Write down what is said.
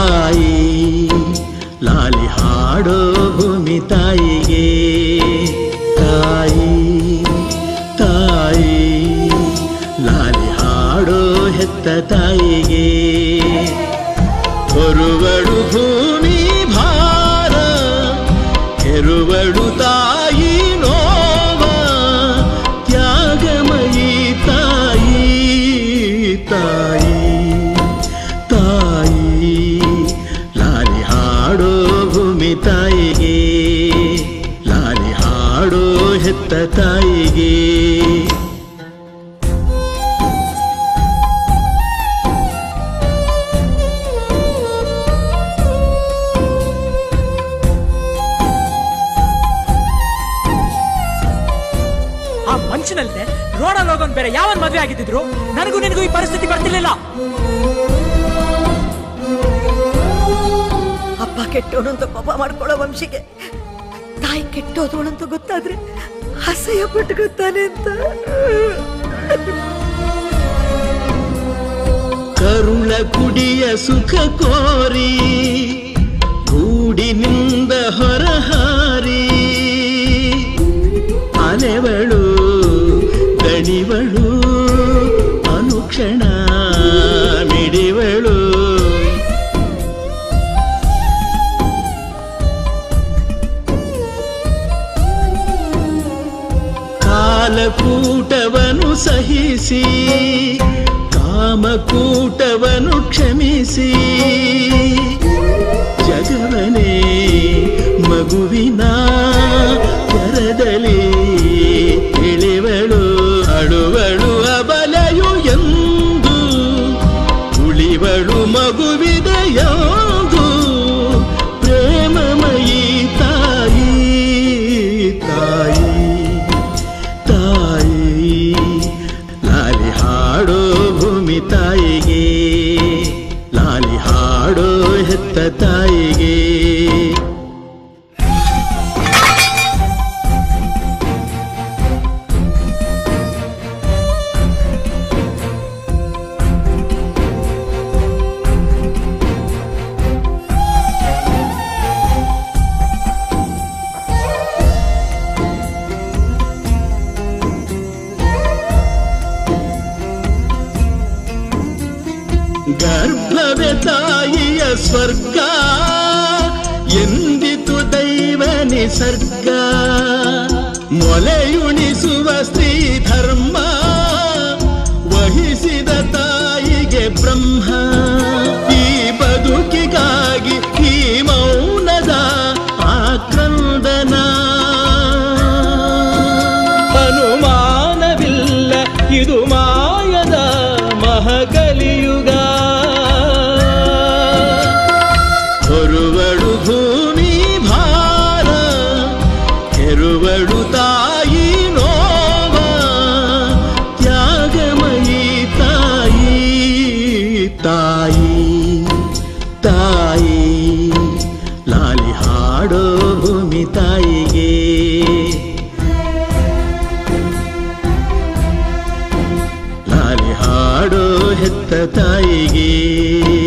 ತಾಯಿ ಲಾಲಿ ಹಾಡೋ ಭೂಮಿ ತಾಯಿಗೆ ತಾಯಿ ತಾಯಿ ಲಾಲಿ ಹಾಡೋ ಹೆತ್ತ ತಾಯಿಗೆ ಹೊರುವಳು ಭೂಮಿ ಭಾರ ಹೆರುವಳು ತಾಯಿ ನೋವ ತ್ಯಾಗಮಯಿ ತಾಯಿ ತಾಯಿ ತಾಯಿ ಲಾಲಿ ಹಾಡೋ ಭೂಮಿ ತಾಯಿಗೆ ಲಾಲಿ ಹಾಡೋ ಹೆತ್ತ ತಾಯಿಗೆ ಆ ಮನುಷ್ಯನಲ್ಲದೆ ರೋಡಲ್ಲಿ ಹೋಗೋನ್ ಬೇರೆ ಯಾವನ್ ಮದ್ವೆ ಆಗಿದ್ರು ನನಗೂ ನಿನಗೂ ಈ ಪರಿಸ್ಥಿತಿ ಬರ್ತಿರ್ಲಿಲ್ಲ ಅಪ್ಪ ಕೆಟ್ಟವನು ಅಂತ ಪಾಪ ಮಾಡ್ಕೊಳ್ಳೋ ವಂಶಿಗೆ ತಾಯಿ ಕೆಟ್ಟೋದವಳು ಅಂತ ಗೊತ್ತಾದ್ರೆ ಅಸಹ್ಯ ಪಟ್ಕೊತಾನೆ ಅಂತ ಕರುಳ ಕುಡಿಯ ಸುಖ ಕೋರಿ ಗೂಡಿನಿಂದ ಹೊರಹಾರಿ ಅಲೆವಳು ದಣಿವಳು ಅನುಕ್ಷಣ ಮಿಡಿವಳು ಕಾಲಕೂಟವನು ಸಹಿಸಿ ಕಾಮಕೂಟವನು ಕ್ಷಮಿಸಿ ಜಗವನೇ ಮಗುವಿನ ಕರದಲ್ಲಿ ಇಳಿವಳು ಅಳುವಳು ಅಬಲೆಯು ಎಂದು ಉಳಿವಳು ಮಗುವಿದೆಯದು ಪ್ರೇಮಮಯಿ ತಾಯಿ ತಾಯಿ ತಾಯಿ ಲಾಲಿ ಹಾಡೋ ಭೂಮಿ ತಾಯಿಗೆ ಲಾಲಿ ಹಾಡೋ ಹೆತ್ತ ತಾಯಿಗೆ ಗರ್ಭವೇ ತಾಯಿಯ ಸ್ವರ್ಗ ಎಂದಿತು ದೈವ ನಿಸರ್ಗ ಮೊಲೆಯುಣಿಸುವ ಸ್ತ್ರೀ ಧರ್ಮ ವಹಿಸಿದ ತಾಯಿಗೆ ಬ್ರಹ್ಮ ಈ ಬದುಕಿಗಾಗಿ ಈ ಮೌನದ ಆಕ್ರಂದನ ಅನುಮಾನವಿಲ್ಲ ಇದು ಮಾಯದ ಮಹಕಲಿಯುಗ ಹೊರುವಳು ಭೂಮಿ ಭಾರ ಹೆರುವಳು ತಾಯಿ ನೋವ ತ್ಯಾಗಮಯಿ ತಾಯಿ ತಾಯಿ ತಾಯಿ ಲಾಲಿ ಹಾಡೋ ಭೂಮಿ ತಾಯಿಗೆ ಲಾಲಿ ಹಾಡೋ ಹೆತ್ತ ತಾಯಿಗೆ